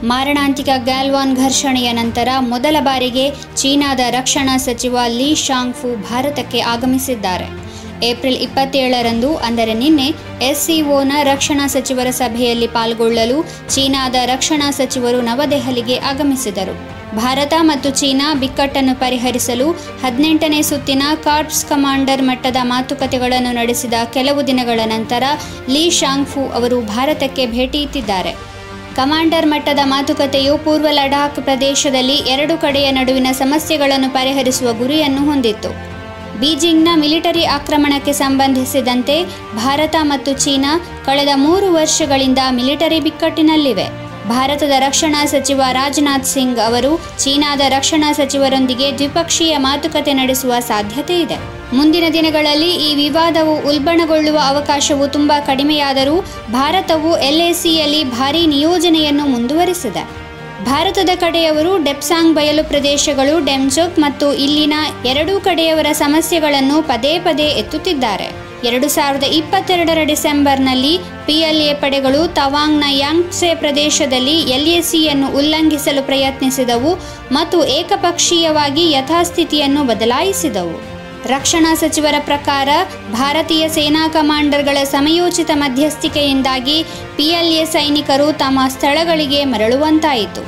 ಮಾರಣಾಂತಿಕ ಗ್ಯಾಲ್ವಾನ್ ಘರ್ಷಣೆಯ ನಂತರ ಮೊದಲ ಬಾರಿಗೆ ಚೀನಾದ ರಕ್ಷಣಾ ಸಚಿವ ಲೀ ಶಾಂಗ್ಫು ಭಾರತಕ್ಕೆ ಆಗಮಿಸಿದ್ದಾರೆ ಏಪ್ರಿಲ್ ಇಪ್ಪತ್ತೇಳರಂದು ಅಂದರೆ ನಿನ್ನೆ ಎಸ್ಸಿಒನ ರಕ್ಷಣಾ ಸಚಿವರ ಸಭೆಯಲ್ಲಿ ಪಾಲ್ಗೊಳ್ಳಲು ಚೀನಾದ ರಕ್ಷಣಾ ಸಚಿವರು ನವದೆಹಲಿಗೆ ಆಗಮಿಸಿದರು ಭಾರತ ಮತ್ತು ಚೀನಾ ಬಿಕ್ಕಟ್ಟನ್ನು ಪರಿಹರಿಸಲು ಹದಿನೆಂಟನೇ ಸುತ್ತಿನ ಕಾರ್ಪ್ಸ್ ಕಮಾಂಡರ್ ಮಟ್ಟದ ಮಾತುಕತೆಗಳನ್ನು ನಡೆಸಿದ ಕೆಲವು ದಿನಗಳ ನಂತರ ಲೀ ಶಾಂಗ್ಫು ಅವರು ಭಾರತಕ್ಕೆ ಭೇಟಿ ಇತ್ತಿದ್ದಾರೆ ಕಮಾಂಡರ್ ಮಟ್ಟದ ಮಾತುಕತೆಯು ಪೂರ್ವ ಲಡಾಖ್ ಪ್ರದೇಶದಲ್ಲಿ ಎರಡು ಕಡೆಯ ನಡುವಿನ ಸಮಸ್ಯೆಗಳನ್ನು ಪರಿಹರಿಸುವ ಗುರಿಯನ್ನು ಹೊಂದಿತ್ತು ಬೀಜಿಂಗ್ನ ಮಿಲಿಟರಿ ಆಕ್ರಮಣಕ್ಕೆ ಸಂಬಂಧಿಸಿದಂತೆ ಭಾರತ ಮತ್ತು ಚೀನಾ ಕಳೆದ ಮೂರು ವರ್ಷಗಳಿಂದ ಮಿಲಿಟರಿ ಬಿಕ್ಕಟ್ಟಿನಲ್ಲಿವೆ ಭಾರತದ ರಕ್ಷಣಾ ಸಚಿವ ರಾಜನಾಥ್ ಸಿಂಗ್ ಅವರು ಚೀನಾದ ರಕ್ಷಣಾ ಸಚಿವರೊಂದಿಗೆ ದ್ವಿಪಕ್ಷೀಯ ಮಾತುಕತೆ ನಡೆಸುವ ಸಾಧ್ಯತೆ ಇದೆ ಮುಂದಿನ ದಿನಗಳಲ್ಲಿ ಈ ವಿವಾದವು ಉಲ್ಬಣಗೊಳ್ಳುವ ಅವಕಾಶವು ತುಂಬಾ ಕಡಿಮೆಯಾದರೂ ಭಾರತವು ಎಲ್ಎಸಿಯಲ್ಲಿ ಭಾರೀ ನಿಯೋಜನೆಯನ್ನು ಮುಂದುವರಿಸಿದೆ ಭಾರತದ ಕಡೆಯವರು ಡೆಪ್ಸಾಂಗ್ ಬಯಲು ಪ್ರದೇಶಗಳು ಡೆಮ್ಜೋಕ್ ಮತ್ತು ಇಲ್ಲಿನ ಎರಡೂ ಕಡೆಯವರ ಸಮಸ್ಯೆಗಳನ್ನು ಪದೇ ಪದೇ ಎತ್ತುತ್ತಿದ್ದಾರೆ ಎರಡು ಸಾವಿರದ ಇಪ್ಪತ್ತೆರಡರ ಡಿಸೆಂಬರ್ನಲ್ಲಿ ಪಿಎಲ್ಎ ಪಡೆಗಳು ತವಾಂಗ್ನ ಯಾಂಗ್ಸೆ ಪ್ರದೇಶದಲ್ಲಿ ಎಲ್ಎಸಿಯನ್ನು ಉಲ್ಲಂಘಿಸಲು ಪ್ರಯತ್ನಿಸಿದವು ಮತ್ತು ಏಕಪಕ್ಷೀಯವಾಗಿ ಯಥಾಸ್ಥಿತಿಯನ್ನು ಬದಲಾಯಿಸಿದವು ರಕ್ಷಣಾ ಸಚಿವರ ಪ್ರಕಾರ ಭಾರತೀಯ ಸೇನಾ ಕಮಾಂಡರ್ಗಳ ಸಮಯೋಚಿತ ಮಧ್ಯಸ್ಥಿಕೆಯಿಂದಾಗಿ ಪಿಎಲ್ಎ ಸೈನಿಕರು ತಮ್ಮ ಸ್ಥಳಗಳಿಗೆ ಮರಳುವಂತಾಯಿತು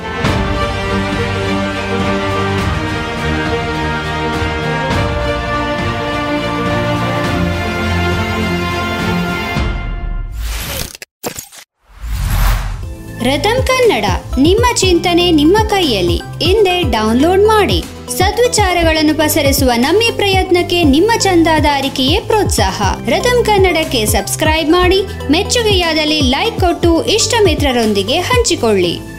ರಥಮ್ ಕನ್ನಡ ನಿಮ್ಮ ಚಿಂತನೆ ನಿಮ್ಮ ಕೈಯಲ್ಲಿ ಹಿಂದೆ ಡೌನ್ಲೋಡ್ ಮಾಡಿ ಸದ್ವಿಚಾರಗಳನ್ನು ಪಸರಿಸುವ ನಮ್ಮ ಪ್ರಯತ್ನಕ್ಕೆ ನಿಮ್ಮ ಚಂದಾದಾರಿಕೆಯೇ ಪ್ರೋತ್ಸಾಹ ರಥಮ್ ಕನ್ನಡಕ್ಕೆ ಸಬ್ಸ್ಕ್ರೈಬ್ ಮಾಡಿ ಮೆಚ್ಚುಗೆಯಾದಲ್ಲಿ ಲೈಕ್ ಕೊಟ್ಟು ಇಷ್ಟ ಮಿತ್ರರೊಂದಿಗೆ ಹಂಚಿಕೊಳ್ಳಿ